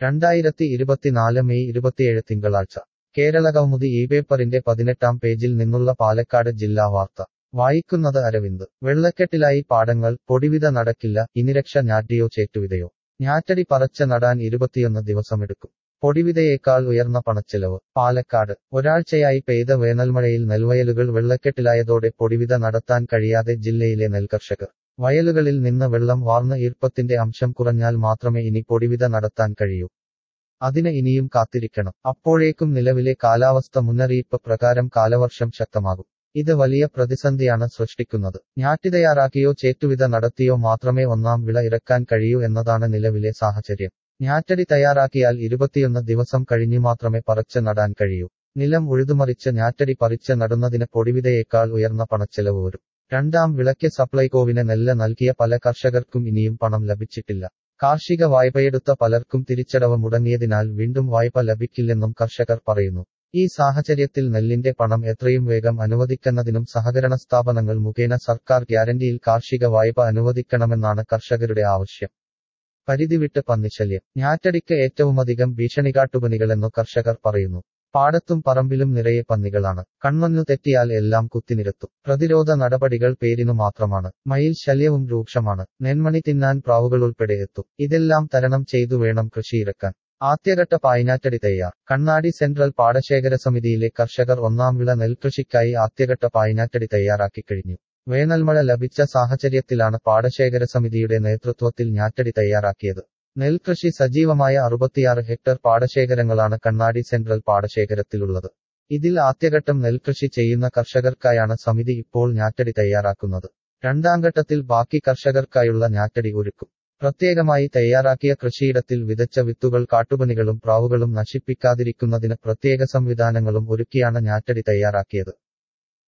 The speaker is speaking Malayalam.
രണ്ടായിരത്തി ഇരുപത്തിനാല് മെയ് ഇരുപത്തിയേഴ് തിങ്കളാഴ്ച കേരള കൗമുദി ഈ പേപ്പറിന്റെ പതിനെട്ടാം പേജിൽ നിന്നുള്ള പാലക്കാട് ജില്ലാ വാർത്ത വായിക്കുന്നത് അരവിന്ദ് വെള്ളക്കെട്ടിലായി പാടങ്ങൾ പൊടിവിത നടക്കില്ല ഇനിരക്ഷ ഞാറ്റിയോ ചേറ്റുവിതയോ ഞാറ്റടി പറച്ച നടാൻ ഇരുപത്തിയൊന്ന് ദിവസമെടുക്കും പൊടിവിതയേക്കാൾ ഉയർന്ന പണച്ചെലവ് പാലക്കാട് ഒരാഴ്ചയായി പെയ്ത വേനൽമഴയിൽ നെൽവയലുകൾ വെള്ളക്കെട്ടിലായതോടെ പൊടിവിത നടത്താൻ കഴിയാതെ ജില്ലയിലെ നെൽകർഷകർ വയലുകളിൽ നിന്ന് വെള്ളം വാർന്ന് ഈർപ്പത്തിന്റെ അംശം കുറഞ്ഞാൽ മാത്രമേ ഇനി പൊടിവിത നടത്താൻ കഴിയൂ അതിന് ഇനിയും കാത്തിരിക്കണം അപ്പോഴേക്കും നിലവിലെ കാലാവസ്ഥ മുന്നറിയിപ്പ് പ്രകാരം കാലവർഷം ശക്തമാകും ഇത് വലിയ പ്രതിസന്ധിയാണ് സൃഷ്ടിക്കുന്നത് ഞാറ്റി തയ്യാറാക്കിയോ ചേറ്റുവിത നടത്തിയോ മാത്രമേ ഒന്നാം വിള ഇറക്കാൻ കഴിയൂ എന്നതാണ് നിലവിലെ സാഹചര്യം ഞാറ്റടി തയ്യാറാക്കിയാൽ ഇരുപത്തിയൊന്ന് ദിവസം കഴിഞ്ഞു മാത്രമേ പറിച്ച് നടാൻ കഴിയൂ നിലം ഉഴുതുമറിച്ച് ഞാറ്റടി പറിച്ച് നടുന്നതിന് പൊടിവിതയേക്കാൾ ഉയർന്ന പണച്ചെലവ് വരും രണ്ടാം വിളയ്ക്ക് സപ്ലൈകോവിന് നെല്ല് നൽകിയ പല കർഷകർക്കും ഇനിയും പണം ലഭിച്ചിട്ടില്ല കാർഷിക വായ്പയെടുത്ത പലർക്കും തിരിച്ചടവ് മുടങ്ങിയതിനാൽ വീണ്ടും വായ്പ ലഭിക്കില്ലെന്നും കർഷകർ പറയുന്നു ഈ സാഹചര്യത്തിൽ നെല്ലിന്റെ പണം എത്രയും വേഗം അനുവദിക്കുന്നതിനും സഹകരണ സ്ഥാപനങ്ങൾ മുഖേന സർക്കാർ ഗ്യാരണ്ടിയിൽ കാർഷിക വായ്പ അനുവദിക്കണമെന്നാണ് കർഷകരുടെ ആവശ്യം പരിധിവിട്ട് പന്നിശല്യം ഞാറ്റടിക്ക് ഏറ്റവുമധികം ഭീഷണി കാട്ടുപനികളെന്നു കർഷകർ പറയുന്നു പാടത്തും പറമ്പിലും നിറയെ പന്നികളാണ് കൺമഞ്ഞു തെറ്റിയാൽ എല്ലാം കുത്തിനിരത്തും പ്രതിരോധ നടപടികൾ പേരിനു മാത്രമാണ് മയിൽ ശല്യവും രൂക്ഷമാണ് നെന്മണി തിന്നാൻ പ്രാവുകൾ ഉൾപ്പെടെ എത്തും ഇതെല്ലാം തരണം ചെയ്തു വേണം കൃഷിയിറക്കാൻ ആദ്യഘട്ട പായനാറ്റടി തയ്യാർ കണ്ണാടി സെൻട്രൽ പാടശേഖര സമിതിയിലെ കർഷകർ ഒന്നാം വിള നെൽകൃഷിക്കായി ആദ്യഘട്ട പായനാറ്റടി തയ്യാറാക്കി കഴിഞ്ഞു വേനൽമഴ ലഭിച്ച സാഹചര്യത്തിലാണ് പാടശേഖര സമിതിയുടെ നേതൃത്വത്തിൽ ഞാറ്റടി തയ്യാറാക്കിയത് നെൽകൃഷി സജീവമായ അറുപത്തിയാറ് ഹെക്ടർ പാടശേഖരങ്ങളാണ് കണ്ണാടി സെൻട്രൽ പാടശേഖരത്തിലുള്ളത് ഇതിൽ ആദ്യഘട്ടം നെൽകൃഷി ചെയ്യുന്ന കർഷകർക്കായാണ് സമിതി ഇപ്പോൾ ഞാറ്റടി തയ്യാറാക്കുന്നത് രണ്ടാം ഘട്ടത്തിൽ ബാക്കി കർഷകർക്കായുള്ള ഞാറ്റടി ഒരുക്കും പ്രത്യേകമായി തയ്യാറാക്കിയ കൃഷിയിടത്തിൽ വിതച്ച വിത്തുകൾ കാട്ടുപനികളും പ്രാവുകളും നശിപ്പിക്കാതിരിക്കുന്നതിന് പ്രത്യേക സംവിധാനങ്ങളും ഒരുക്കിയാണ് ഞാറ്റടി തയ്യാറാക്കിയത്